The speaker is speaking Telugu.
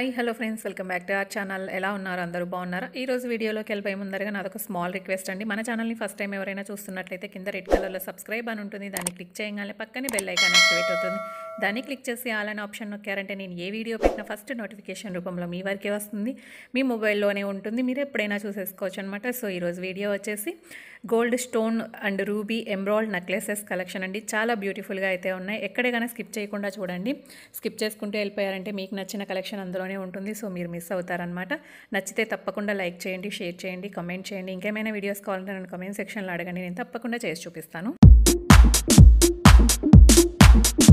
hi hello friends welcome back to our channel ఎలా ఉన్నారు అందరూ బాగున్నారా ఈ రోజు వీడియోలోకి వెళ్ళిపోయే ముందరగా నాదొక స్మాల్ రిక్వెస్ట్ అండి మన ఛానల్ని ఫస్ట్ టైం ఎవరైనా చూస్తున్నట్లయితే కింద రెడ్ కలర్లో సబ్స్క్రైబ్ అని ఉంటుంది దాన్ని క్లిక్ చేయగానే పక్కనే బెల్ ఐకాన్ యాక్టివేట్ అవుతుంది దాన్ని క్లిక్ చేసి ఆల్ అనే ఆప్షన్ నొక్కారంటే నేను ఏ వీడియో పెట్టినా ఫస్ట్ నోటిఫికేషన్ రూపంలో మీ వరకే వస్తుంది మీ మొబైల్లోనే ఉంటుంది మీరు ఎప్పుడైనా చూసేసుకోవచ్చు అనమాట సో ఈరోజు వీడియో వచ్చేసి gold stone and ruby embroidered necklaces collection అండి చాలా బ్యూటిఫుల్గా అయితే ఉన్నాయి ఎక్కడైనా స్కిప్ చేయకుండా చూడండి స్కిప్ చేసుకుంటూ వెళ్ళిపోయారంటే మీకు నచ్చిన కలెక్షన్ అందులోనే ఉంటుంది సో మీరు మిస్ అవుతారనమాట నచ్చితే తప్పకుండా లైక్ చేయండి షేర్ చేయండి కమెంట్ చేయండి ఇంకేమైనా వీడియోస్ కావాలంటే నన్ను కమెంట్ సెక్షన్లో అడగండి నేను తప్పకుండా చేసి చూపిస్తాను